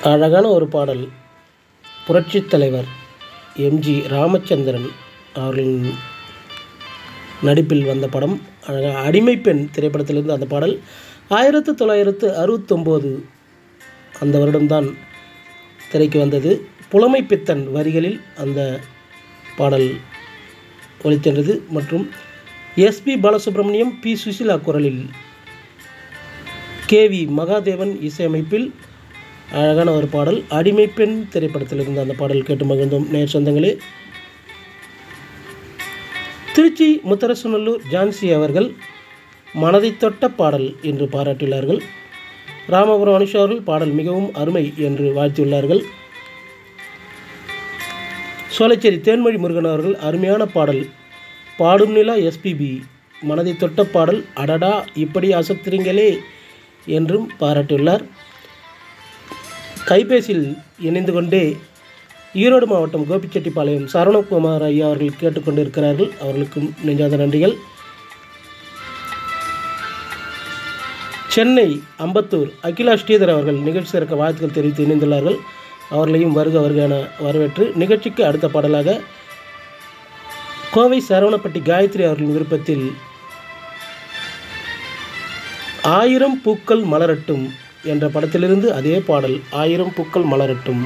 அழகான ஒரு பாடல் புரட்சித் தலைவர் எம்ஜி ராமச்சந்திரன் அவர்களின் நடிப்பில் வந்த படம் அழகா அடிமைப்பெண் திரைப்படத்திலிருந்து அந்த பாடல் ஆயிரத்து தொள்ளாயிரத்து அறுபத்தொம்போது அந்த வருடம்தான் திரைக்கு வந்தது புலமை பித்தன் வரிகளில் அந்த பாடல் ஒலித்தென்றது மற்றும் எஸ்பி பாலசுப்ரமணியம் பி சுசிலா குரலில் கேவி மகாதேவன் இசையமைப்பில் அழகான ஒரு பாடல் அடிமைப்பெண் திரைப்படத்தில் இருந்த அந்த பாடல் கேட்டு மகிழ்ந்தோம் நேர் சொந்தங்களே திருச்சி முத்தரசநல்லூர் ஜான்சி அவர்கள் மனதை தொட்ட பாடல் என்று பாராட்டியுள்ளார்கள் ராமபுரம் அனுஷா அவர்கள் பாடல் மிகவும் அருமை என்று வாழ்த்தியுள்ளார்கள் சோலைச்சேரி தேன்மொழி முருகன் அவர்கள் அருமையான பாடல் பாடும் நிலா எஸ்பிபி மனதை தொட்ட பாடல் அடடா இப்படி அசத்துறீங்களே என்றும் பாராட்டியுள்ளார் கைபேசியில் இணைந்து கொண்டே ஈரோடு மாவட்டம் கோபிச்செட்டிப்பாளையம் சரவணகுமார் ஐயா அவர்கள் கேட்டுக்கொண்டிருக்கிறார்கள் அவர்களுக்கும் நெஞ்சாத நன்றிகள் சென்னை அம்பத்தூர் அகிலா ஸ்ரீதர் அவர்கள் நிகழ்ச்சி சிறக்க வாழ்த்துக்கள் தெரிவித்து இணைந்துள்ளார்கள் அவர்களையும் வருக வருக என வரவேற்று நிகழ்ச்சிக்கு அடுத்த பாடலாக கோவை சரவணப்பட்டி காயத்ரி அவர்களின் விருப்பத்தில் ஆயிரம் பூக்கள் மலரட்டும் என்ற படத்திலிருந்து அதே பாடல் ஆயிரம் பூக்கள் மலரட்டும்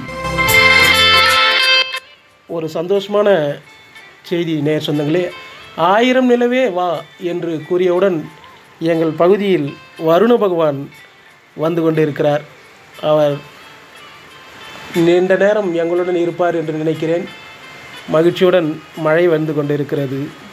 ஒரு சந்தோஷமான செய்தி நேர் சொந்தங்களே ஆயிரம் நிலவே வா என்று கூறியவுடன் எங்கள் பகுதியில் வருண பகவான் வந்து கொண்டிருக்கிறார் அவர் நீண்ட நேரம் எங்களுடன் இருப்பார் என்று நினைக்கிறேன் மகிழ்ச்சியுடன் மழை வந்து கொண்டிருக்கிறது